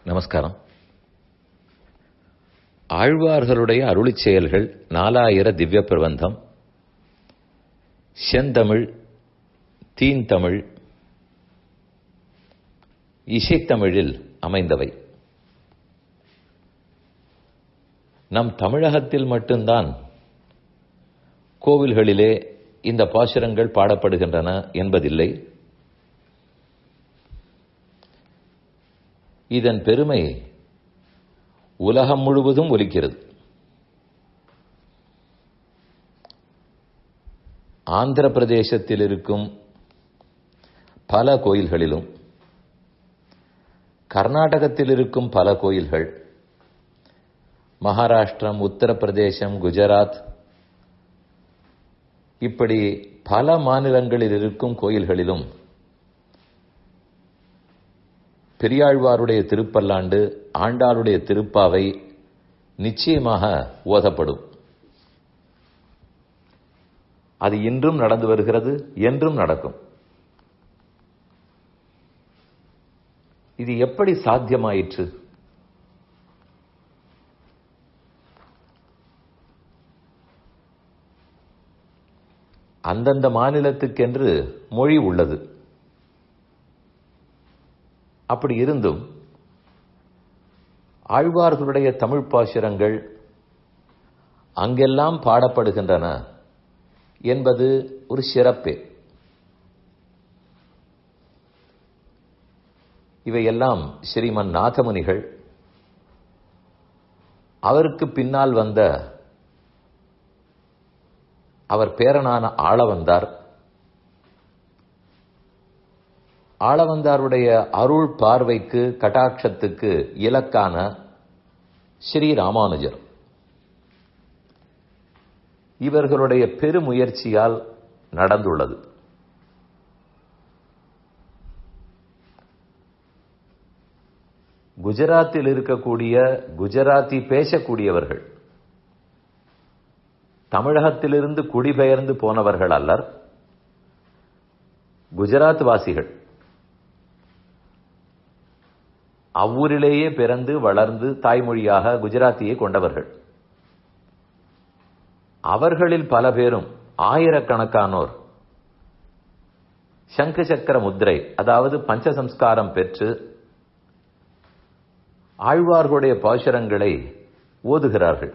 நமஸ்காரம் ஆழ்வார்களுடைய அருளிச் செயல்கள் நாலாயிர திவ்ய பிரபந்தம் செந்தமிழ் தீந்தமிழ் இசைத்தமிழில் அமைந்தவை நம் தமிழகத்தில் மட்டும்தான் கோவில்களிலே இந்த பாசுரங்கள் பாடப்படுகின்றன என்பதில்லை இதன் பெருமை உலகம் முழுவதும் ஒலிக்கிறது ஆந்திர பிரதேசத்தில் இருக்கும் பல கோயில்களிலும் கர்நாடகத்தில் இருக்கும் பல கோயில்கள் மகாராஷ்டிரம் உத்தரப்பிரதேசம் குஜராத் இப்படி பல மாநிலங்களில் இருக்கும் கோயில்களிலும் பெரியாழ்வாருடைய திருப்பல்லாண்டு ஆண்டாளுடைய திருப்பாவை நிச்சயமாக ஓதப்படும் அது இன்றும் நடந்து வருகிறது என்றும் நடக்கும் இது எப்படி சாத்தியமாயிற்று அந்தந்த மாநிலத்துக்கென்று மொழி உள்ளது அப்படி இருந்தும் ஆழ்வார்களுடைய தமிழ் பாசுரங்கள் அங்கெல்லாம் பாடப்படுகின்றன என்பது ஒரு சிறப்பே இவையெல்லாம் ஸ்ரீமன் நாதமுனிகள் அவருக்கு பின்னால் வந்த அவர் பேரனான ஆளவந்தார் ஆளவந்தாருடைய அருள் பார்வைக்கு கட்டாட்சத்துக்கு இலக்கான ஸ்ரீ ராமானுஜர் இவர்களுடைய பெருமுயற்சியால் நடந்துள்ளது குஜராத்தில் இருக்கக்கூடிய குஜராத்தி பேசக்கூடியவர்கள் தமிழகத்திலிருந்து குடிபெயர்ந்து போனவர்கள் அல்லர் குஜராத் வாசிகள் அவ்வூரிலேயே பிறந்து வளர்ந்து தாய்மொழியாக குஜராத்தியை கொண்டவர்கள் அவர்களில் பல பேரும் ஆயிரக்கணக்கானோர் சங்கு சக்கர முத்திரை அதாவது பஞ்சசம்ஸ்காரம் பெற்று ஆழ்வார்களுடைய பாசுரங்களை ஓதுகிறார்கள்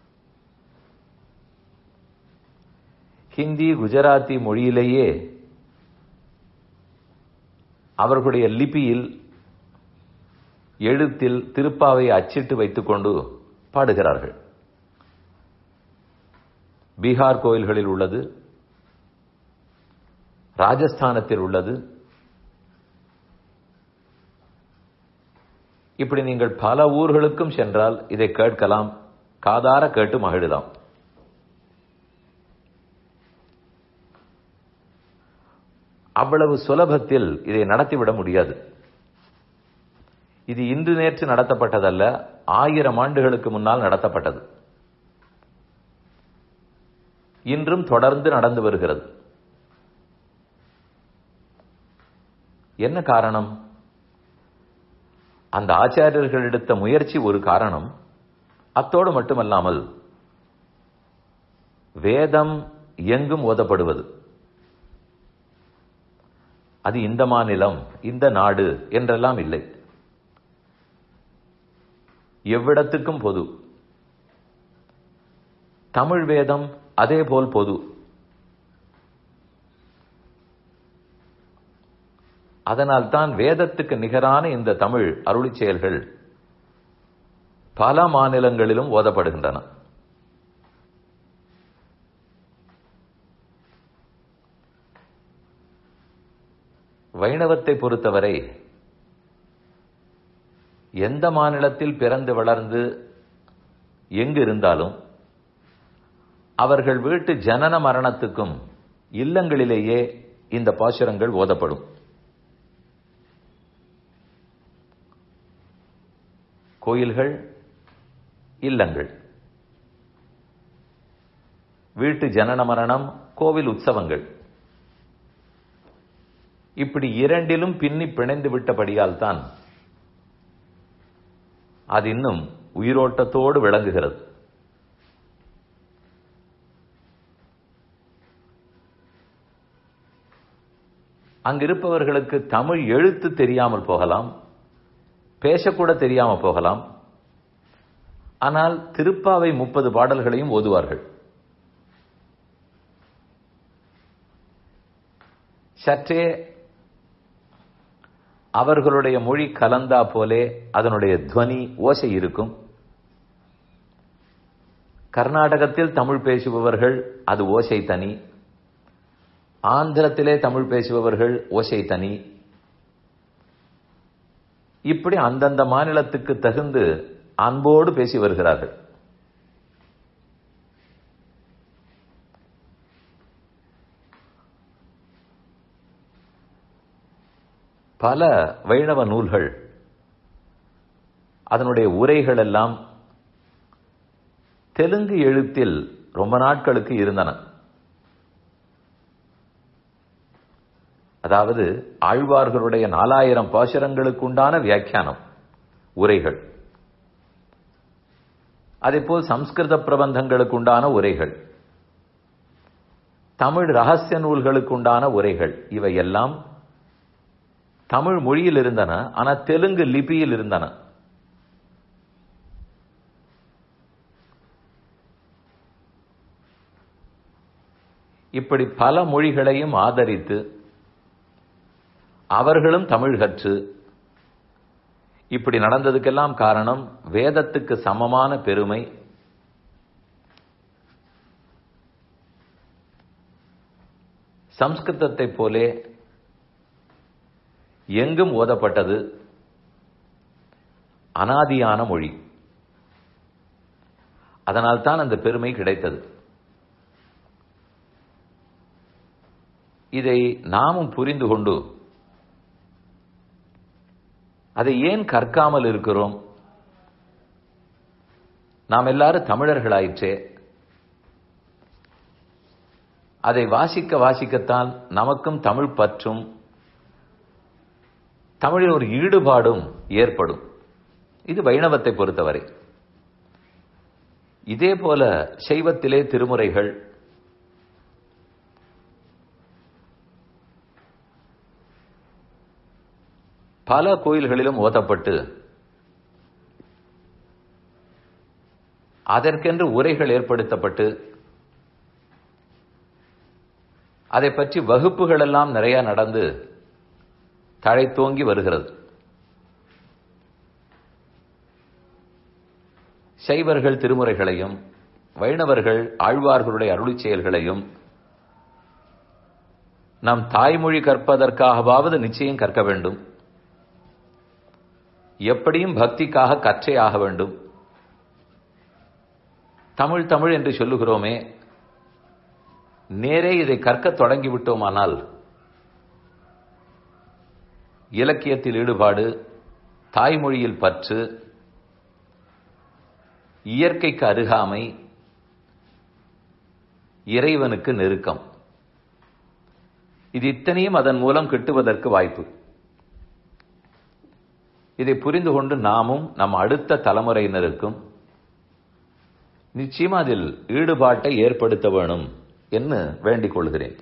ஹிந்தி குஜராத்தி மொழியிலேயே அவர்களுடைய லிபியில் எழுத்தில் திருப்பாவை அச்சிட்டு வைத்துக்கொண்டு பாடுகிறார்கள் பீகார் கோயில்களில் உள்ளது ராஜஸ்தானத்தில் உள்ளது இப்படி நீங்கள் பல ஊர்களுக்கும் சென்றால் இதை கேட்கலாம் காதார கேட்டு மகிழலாம் அவ்வளவு சுலபத்தில் இதை நடத்திவிட முடியாது இது இன்று நேற்று நடத்தப்பட்டதல்ல ஆயிரம் ஆண்டுகளுக்கு முன்னால் நடத்தப்பட்டது இன்றும் தொடர்ந்து நடந்து வருகிறது என்ன காரணம் அந்த ஆச்சாரியர்கள் எடுத்த முயற்சி ஒரு காரணம் அத்தோடு மட்டுமல்லாமல் வேதம் எங்கும் ஓதப்படுவது அது இந்த மாநிலம் இந்த நாடு என்றெல்லாம் இல்லை எவ்விடத்துக்கும் பொது தமிழ் வேதம் அதே போல் பொது அதனால் தான் வேதத்துக்கு நிகரான இந்த தமிழ் அருளி செயல்கள் பல மாநிலங்களிலும் ஓதப்படுகின்றன வைணவத்தை பொறுத்தவரை எந்த மாநிலத்தில் பிறந்து வளர்ந்து எங்கு இருந்தாலும் அவர்கள் வீட்டு ஜனன மரணத்துக்கும் இல்லங்களிலேயே இந்த பாசுரங்கள் ஓதப்படும் கோயில்கள் இல்லங்கள் வீட்டு ஜனன மரணம் கோவில் உற்சவங்கள் இப்படி இரண்டிலும் பின்னி பிணைந்து விட்டபடியால் தான் அது இன்னும் உயிரோட்டத்தோடு விளங்குகிறது அங்கிருப்பவர்களுக்கு தமிழ் எழுத்து தெரியாமல் போகலாம் பேசக்கூட தெரியாம போகலாம் ஆனால் திருப்பாவை முப்பது பாடல்களையும் ஓதுவார்கள் சற்றே அவர்களுடைய மொழி கலந்தா போலே அதனுடைய துவனி ஓசை இருக்கும் கர்நாடகத்தில் தமிழ் பேசுபவர்கள் அது ஓசை தனி ஆந்திரத்திலே தமிழ் பேசுபவர்கள் ஓசை தனி இப்படி அந்தந்த மாநிலத்துக்கு தகுந்து அன்போடு பேசி வருகிறார்கள் பல வைணவ நூல்கள் அதனுடைய உரைகள் எல்லாம் தெலுங்கு எழுத்தில் ரொம்ப நாட்களுக்கு இருந்தன அதாவது ஆழ்வார்களுடைய நாலாயிரம் பாசுரங்களுக்கு உண்டான வியாக்கியானம் உரைகள் அதேபோல் சம்ஸ்கிருத பிரபந்தங்களுக்கு உண்டான உரைகள் தமிழ் ரகசிய நூல்களுக்கு உண்டான உரைகள் இவை எல்லாம் தமிழ் மொழியில் இருந்தன ஆனா தெலுங்கு லிபியில் இருந்தன இப்படி பல மொழிகளையும் ஆதரித்து அவர்களும் தமிழ் கற்று இப்படி நடந்ததுக்கெல்லாம் காரணம் வேதத்துக்கு சமமான பெருமை சம்ஸ்கிருதத்தை போலே எங்கும் ஓதப்பட்டது அனாதியான மொழி அதனால்தான் அந்த பெருமை கிடைத்தது இதை நாமும் புரிந்து கொண்டு அதை ஏன் கற்காமல் இருக்கிறோம் நாம் எல்லாரும் தமிழர்களாயிற்றே அதை வாசிக்க வாசிக்கத்தான் நமக்கும் தமிழ் பற்றும் தமிழில் ஒரு ஈடுபாடும் ஏற்படும் இது வைணவத்தை பொறுத்தவரை இதே போல சைவத்திலே திருமுறைகள் பல கோயில்களிலும் ஓதப்பட்டு அதற்கென்று உரைகள் ஏற்படுத்தப்பட்டு அதை பற்றி வகுப்புகள் எல்லாம் நிறைய நடந்து தழைத்தோங்கி வருகிறது சைவர்கள் திருமுறைகளையும் வைணவர்கள் ஆழ்வார்களுடைய அருளிச் செயல்களையும் நம் தாய்மொழி கற்பதற்காகவாவது நிச்சயம் கற்க வேண்டும் எப்படியும் பக்திக்காக கற்றே ஆக வேண்டும் தமிழ் தமிழ் என்று சொல்லுகிறோமே நேரே இதை கற்க தொடங்கிவிட்டோமானால் இலக்கியத்தில் ஈடுபாடு தாய்மொழியில் பற்று இயற்கைக்கு அருகாமை இறைவனுக்கு நெருக்கம் இது இத்தனையும் அதன் மூலம் கிட்டுவதற்கு வாய்ப்பு இதை புரிந்து கொண்டு நாமும் நம் அடுத்த தலைமுறையினருக்கும் நிச்சயம் அதில் ஈடுபாட்டை ஏற்படுத்த வேணும் என்று வேண்டிக் கொள்கிறேன்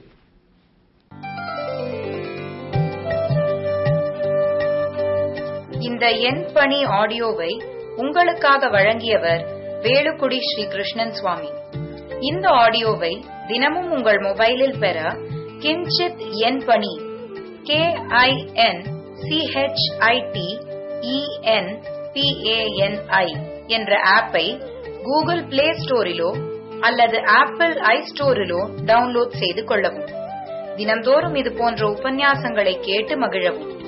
இந்த என் பணி ஆடியோவை உங்களுக்காக வழங்கியவர் வேலுக்குடி ஸ்ரீ கிருஷ்ணன் சுவாமி இந்த ஆடியோவை தினமும் உங்கள் மொபைலில் பெற கிஞ்சித் என் பணி கே ஐ என் சிஹெச்ஐடி இஎன் பிஏஎன்ஐ என்ற ஆப்பை கூகுள் பிளே ஸ்டோரிலோ அல்லது ஆப்பிள் ஐ ஸ்டோரிலோ டவுன்லோட் செய்து கொள்ளவும் தினம்தோறும் இது போன்ற உபன்யாசங்களை கேட்டு மகிழவும்